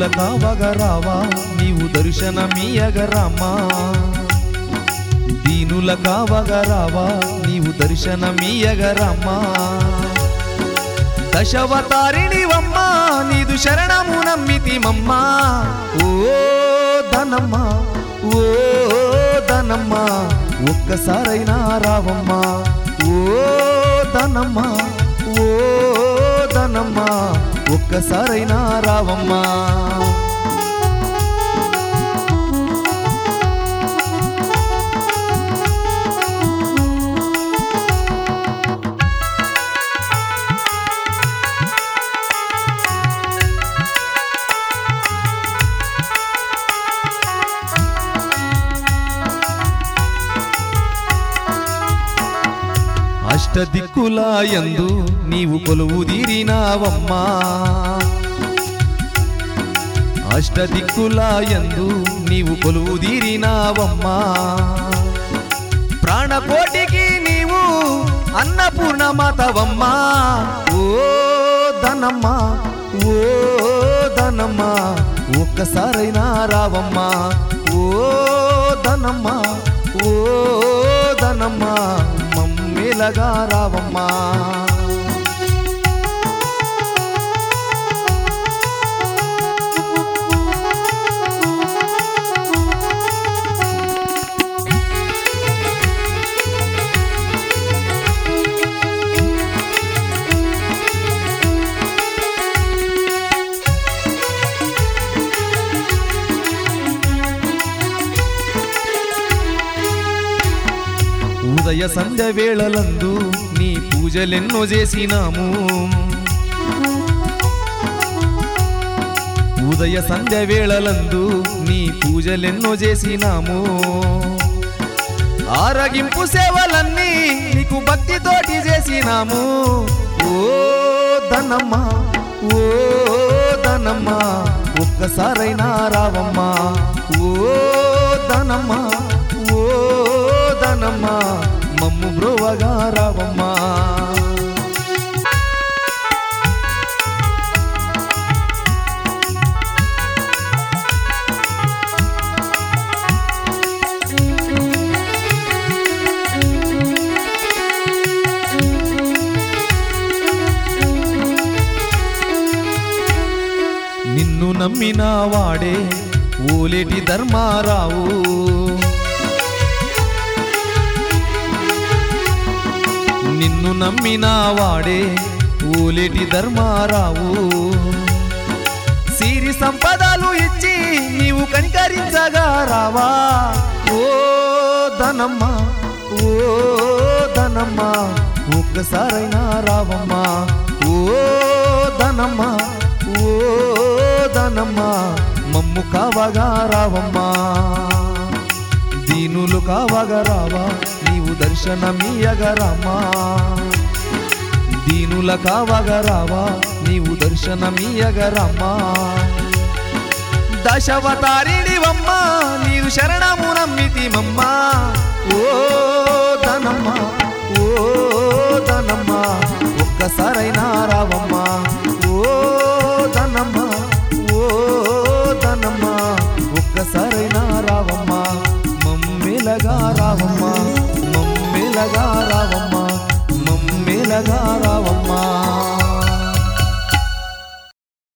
కావగరావా నీవు దర్శనమీయగరామా దీనుల కావగరావా నీవు దర్శనమీయగరామా దశవతారిణివమ్మా నీదు శరణము నమ్మితిమమ్మా ఓ ధనమ్మా ఓ ధనమ్మా ఒక్కసారైనా రావమ్మా ఓ ధనమ్మా ఓ ధనమ్మా ఒక్కసారైనా రావమ్మా అష్టదిక్కులాయందు నీవు కొలువు తీరినావమ్మా అష్టదిక్కులాయందు నీవు కొలువు తీరినావమ్మా ప్రాణకోటికి నీవు అన్నపూర్ణమాతవమ్మా ఓ ధనమ్మా ఓ ధనమ్మా ఒక్కసారైనా రావమ్మా ఓ ధనమ్మా ఓ ధనమ్మా మమ్మేలగా రావమ్మా ఉదయ సంధ్య వేళలందు నీ పూజలెన్నో చేసినాము ఉదయ సంధ్య వేళలందు నీ పూజలెన్నో చేసినాము ఆరగింపు సేవలన్నీ నీకు భక్తితోటి చేసినాము ఓ ధనమ్మా ఓ ధనమ్మా ఒక్కసారైనా రావమ్మా ఓ ధనమ్మా ఓ ధనమ్మా మమ్ము బ్రోవగా రావమ్మా నిన్ను నమ్మిన వాడే ఓలేటి ధర్మారావు నిన్ను నమ్మిన వాడే ఓలేటి ధర్మారావు సిరి సంపదలు ఇచ్చి నీవు కనికరించగా రావా ఓ ధనమ్మా ఓ ధనమ్మా ఒక్కసారైనా రావమ్మా ఓ ధనమ్మా ఓ ధనమ్మా మమ్ము కావగా రావమ్మా దీనులు కావగా రావా నీవు దర్శనమీయగరామా దీనుల కావగరావా నీవు దర్శనమీయగరమ్మా దశవతారిణివమ్మా నీవు శరణము నమ్మితిమమ్మా ఓ ధనమ్మా ఓ ధనమ్మా ఒక్కసారైనా రావమ్మా ఓ ధనమ్మా ఓ ధనమ్మా ఒక్కసారైనా రావమ్మా మమ్మేలగా రావమ్మా మమ్మేలగా రావమ్మా మమ్మేలగా